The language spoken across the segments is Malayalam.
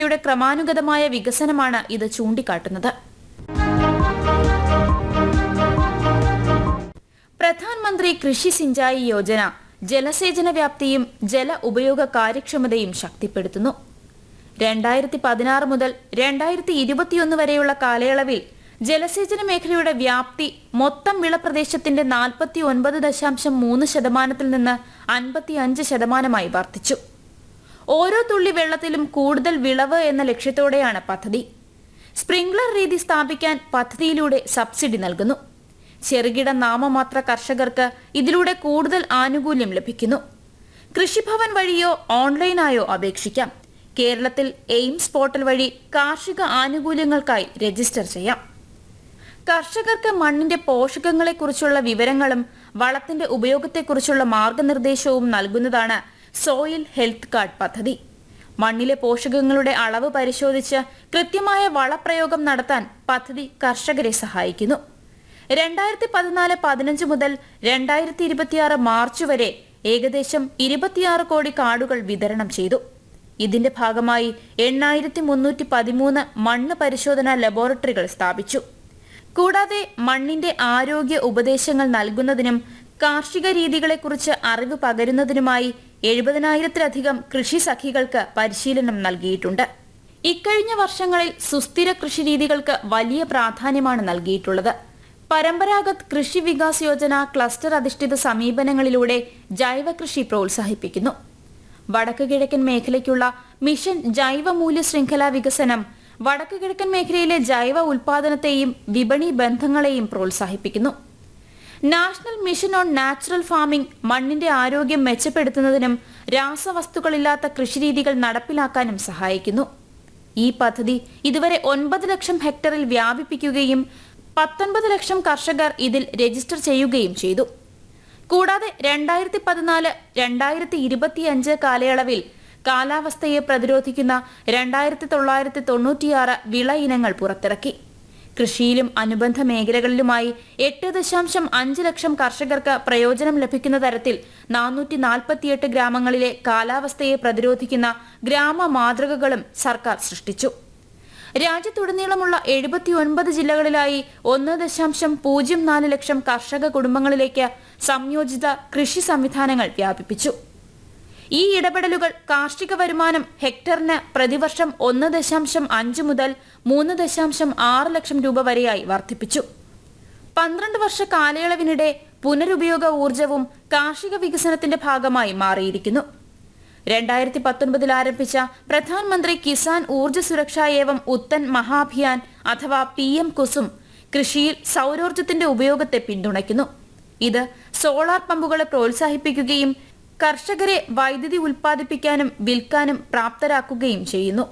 യുടെ ക്രമാനുഗതമായ വികസനമാണ് ഇത് ചൂണ്ടിക്കാട്ടുന്നത് പ്രധാൻമന്ത്രി കൃഷി സിഞ്ചായി യോജന ജലസേചന വ്യാപ്തിയും ജല ഉപയോഗ കാര്യക്ഷമതയും ശക്തിപ്പെടുത്തുന്നു രണ്ടായിരത്തി പതിനാറ് മുതൽ രണ്ടായിരത്തി ഇരുപത്തിയൊന്ന് വരെയുള്ള കാലയളവിൽ ജലസേചന മേഖലയുടെ വ്യാപ്തി മൊത്തം വിളപ്രദേശത്തിന്റെ നാൽപ്പത്തി ഒൻപത് ദശാംശം മൂന്ന് ശതമാനത്തിൽ നിന്ന് അൻപത്തി അഞ്ച് ശതമാനമായി വർദ്ധിച്ചു ഓരോ തുള്ളി വെള്ളത്തിലും കൂടുതൽ വിളവ് എന്ന ലക്ഷ്യത്തോടെയാണ് പദ്ധതി സ്പ്രിംഗ്ലർ രീതി സ്ഥാപിക്കാൻ പദ്ധതിയിലൂടെ സബ്സിഡി നൽകുന്നു ചെറുകിട നാമമാത്ര കർഷകർക്ക് ഇതിലൂടെ കൂടുതൽ ആനുകൂല്യം ലഭിക്കുന്നു കൃഷിഭവൻ വഴിയോ ഓൺലൈനായോ അപേക്ഷിക്കാം കേരളത്തിൽ എയിംസ് പോർട്ടൽ വഴി കാർഷിക ആനുകൂല്യങ്ങൾക്കായി രജിസ്റ്റർ ചെയ്യാം കർഷകർക്ക് മണ്ണിന്റെ പോഷകങ്ങളെക്കുറിച്ചുള്ള വിവരങ്ങളും വളത്തിന്റെ ഉപയോഗത്തെക്കുറിച്ചുള്ള മാർഗനിർദ്ദേശവും നൽകുന്നതാണ് സോയിൽ ഹെൽത്ത് കാർഡ് പദ്ധതി മണ്ണിലെ പോഷകങ്ങളുടെ അളവ് പരിശോധിച്ച് കൃത്യമായ വളപ്രയോഗം നടത്താൻ പദ്ധതി കർഷകരെ സഹായിക്കുന്നു രണ്ടായിരത്തി പതിനാല് പതിനഞ്ച് മുതൽ രണ്ടായിരത്തി ഇരുപത്തിയാറ് മാർച്ച് വരെ ഏകദേശം ഇരുപത്തിയാറ് കോടി കാർഡുകൾ വിതരണം ചെയ്തു ഇതിന്റെ ഭാഗമായി എണ്ണായിരത്തി മുന്നൂറ്റി പതിമൂന്ന് മണ്ണ് പരിശോധനാ ലബോറട്ടറികൾ സ്ഥാപിച്ചു കൂടാതെ മണ്ണിന്റെ ആരോഗ്യ ഉപദേശങ്ങൾ നൽകുന്നതിനും കാർഷിക രീതികളെക്കുറിച്ച് അറിവ് പകരുന്നതിനുമായി എഴുപതിനായിരത്തിലധികം കൃഷി സഖികൾക്ക് പരിശീലനം നൽകിയിട്ടുണ്ട് ഇക്കഴിഞ്ഞ വർഷങ്ങളിൽ സുസ്ഥിര കൃഷി രീതികൾക്ക് വലിയ പ്രാധാന്യമാണ് നൽകിയിട്ടുള്ളത് പരമ്പരാഗത് കൃഷി വികാസ് യോജന ക്ലസ്റ്റർ അധിഷ്ഠിത സമീപനങ്ങളിലൂടെ ജൈവ കൃഷി പ്രോത്സാഹിപ്പിക്കുന്നു വടക്ക് കിഴക്കൻ മേഖലയ്ക്കുള്ള മിഷൻ ജൈവ മൂല്യ ശൃംഖല വികസനം വടക്ക് കിഴക്കൻ മേഖലയിലെ ജൈവ ഉൽപാദനത്തെയും വിപണി ബന്ധങ്ങളെയും പ്രോത്സാഹിപ്പിക്കുന്നു national mission on natural farming മണ്ണിന്റെ ആരോഗ്യം മെച്ചപ്പെടുത്തുന്നതിനും രാസവസ്തുക്കളില്ലാത്ത കൃഷിരീതികൾ നടപ്പിലാക്കാനും സഹായിക്കുന്നു ഈ പദ്ധതി ഇതുവരെ ഒൻപത് ലക്ഷം ഹെക്ടറിൽ വ്യാപിപ്പിക്കുകയും പത്തൊൻപത് ലക്ഷം കർഷകർ ഇതിൽ രജിസ്റ്റർ ചെയ്യുകയും ചെയ്തു കൂടാതെ രണ്ടായിരത്തി പതിനാല് രണ്ടായിരത്തി ഇരുപത്തിയഞ്ച് കാലയളവിൽ കാലാവസ്ഥയെ പ്രതിരോധിക്കുന്ന രണ്ടായിരത്തി തൊള്ളായിരത്തി തൊണ്ണൂറ്റിയാറ് വിള ഇനങ്ങൾ പുറത്തിറക്കി കൃഷിയിലും അനുബന്ധ മേഖലകളിലുമായി എട്ട് ദശാംശം അഞ്ച് ലക്ഷം കർഷകർക്ക് പ്രയോജനം ലഭിക്കുന്ന തരത്തിൽ നാനൂറ്റി നാൽപ്പത്തിയെട്ട് ഗ്രാമങ്ങളിലെ കാലാവസ്ഥയെ പ്രതിരോധിക്കുന്ന ഗ്രാമ മാതൃകകളും സർക്കാർ സൃഷ്ടിച്ചു രാജ്യത്തുടനീളമുള്ള എഴുപത്തിയൊൻപത് ജില്ലകളിലായി ഒന്ന് ദശാംശം പൂജ്യം നാല് ലക്ഷം കർഷക കുടുംബങ്ങളിലേക്ക് സംയോജിത കൃഷി സംവിധാനങ്ങൾ വ്യാപിപ്പിച്ചു ഈ ഇടപെടലുകൾ കാർഷിക വരുമാനം ഹെക്ടറിന് പ്രതിവർഷം ഒന്ന് ദശാംശം അഞ്ച് മുതൽ മൂന്ന് ദശാംശം ആറ് ലക്ഷം രൂപ വരെയായി വർദ്ധിപ്പിച്ചു പന്ത്രണ്ട് വർഷ കാലയളവിനിടെ പുനരുപയോഗ ഊർജവും കാർഷിക വികസനത്തിന്റെ ഭാഗമായി മാറിയിരിക്കുന്നു രണ്ടായിരത്തി പത്തൊൻപതിൽ ആരംഭിച്ച പ്രധാനമന്ത്രി കിസാൻ ഊർജ്ജ സുരക്ഷാ ഏവം ഉത്തൻ മഹാഭിയാൻ അഥവാ പി എം കുസും കൃഷിയിൽ സൗരോർജ്ജത്തിന്റെ ഉപയോഗത്തെ പിന്തുണയ്ക്കുന്നു ഇത് സോളാർ പമ്പുകളെ പ്രോത്സാഹിപ്പിക്കുകയും കർഷകരെ വൈദ്യുതി ഉൽപ്പാദിപ്പിക്കാനും വിൽക്കാനും പ്രാപ്തരാക്കുകയും ചെയ്യുന്നു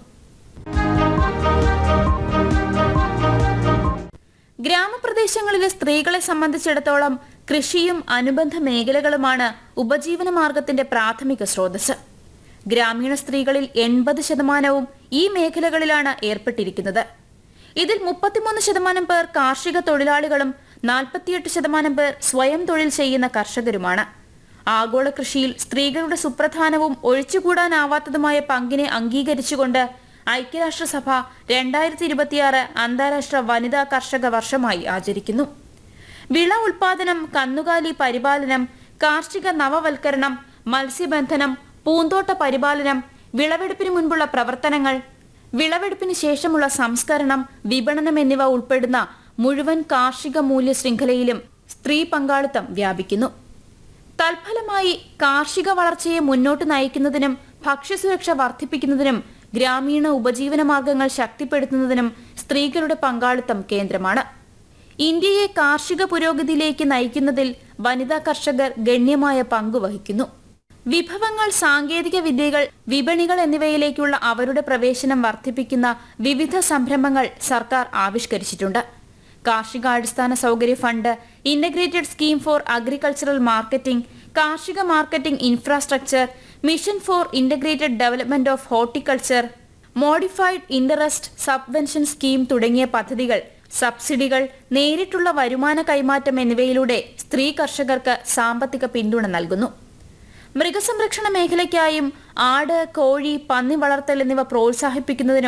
ഗ്രാമപ്രദേശങ്ങളിലെ സ്ത്രീകളെ സംബന്ധിച്ചിടത്തോളം കൃഷിയും അനുബന്ധ മേഖലകളുമാണ് ഉപജീവന മാർഗത്തിന്റെ പ്രാഥമിക സ്രോതസ് ഗ്രാമീണ സ്ത്രീകളിൽ എൺപത് ശതമാനവും ഈ മേഖലകളിലാണ് ഏർപ്പെട്ടിരിക്കുന്നത് ഇതിൽ മുപ്പത്തിമൂന്ന് ശതമാനം പേർ കാർഷിക തൊഴിലാളികളും നാൽപ്പത്തിയെട്ട് ശതമാനം പേർ സ്വയം തൊഴിൽ ചെയ്യുന്ന കർഷകരുമാണ് ആഗോള കൃഷിയിൽ സ്ത്രീകളുടെ സുപ്രധാനവും ഒഴിച്ചുകൂടാനാവാത്തതുമായ പങ്കിനെ അംഗീകരിച്ചുകൊണ്ട് ഐക്യരാഷ്ട്രസഭ രണ്ടായിരത്തി ഇരുപത്തിയാറ് അന്താരാഷ്ട്ര വനിതാ കർഷക വർഷമായി ആചരിക്കുന്നു വിള ഉൽപാദനം കന്നുകാലി പരിപാലനം കാർഷിക നവവൽക്കരണം മത്സ്യബന്ധനം പൂന്തോട്ട പരിപാലനം വിളവെടുപ്പിന് മുൻപുള്ള പ്രവർത്തനങ്ങൾ വിളവെടുപ്പിന് ശേഷമുള്ള സംസ്കരണം വിപണനം എന്നിവ ഉൾപ്പെടുന്ന മുഴുവൻ കാർഷിക മൂല്യ ശൃംഖലയിലും സ്ത്രീ പങ്കാളിത്തം വ്യാപിക്കുന്നു തൽഫലമായി കാർഷിക വളർച്ചയെ മുന്നോട്ട് നയിക്കുന്നതിനും ഭക്ഷ്യസുരക്ഷ വർദ്ധിപ്പിക്കുന്നതിനും ഗ്രാമീണ ഉപജീവന മാർഗങ്ങൾ ശക്തിപ്പെടുത്തുന്നതിനും സ്ത്രീകളുടെ പങ്കാളിത്തം കേന്ദ്രമാണ് ഇന്ത്യയെ കാർഷിക പുരോഗതിയിലേക്ക് നയിക്കുന്നതിൽ വനിതാ കർഷകർ ഗണ്യമായ പങ്കുവഹിക്കുന്നു വിഭവങ്ങൾ സാങ്കേതിക വിദ്യകൾ വിപണികൾ എന്നിവയിലേക്കുള്ള അവരുടെ പ്രവേശനം വർദ്ധിപ്പിക്കുന്ന വിവിധ സംരംഭങ്ങൾ സർക്കാർ ആവിഷ്കരിച്ചിട്ടുണ്ട് കാർഷികാടിസ്ഥാന സൗകര്യ fund integrated scheme for agricultural marketing കാർഷിക marketing infrastructure mission for integrated development of horticulture modified interest subvention scheme തുടങ്ങിയ പദ്ധതികൾ സബ്സിഡികൾ നേരിട്ടുള്ള വരുമാന കൈമാറ്റം എന്നിവയിലൂടെ സ്ത്രീ കർഷകർക്ക് സാമ്പത്തിക പിന്തുണ നൽകുന്നു മൃഗസംരക്ഷണ മേഖലയ്ക്കായും ആട് കോഴി പന്നി വളർത്തൽ എന്നിവ പ്രോത്സാഹിപ്പിക്കുന്നതിനും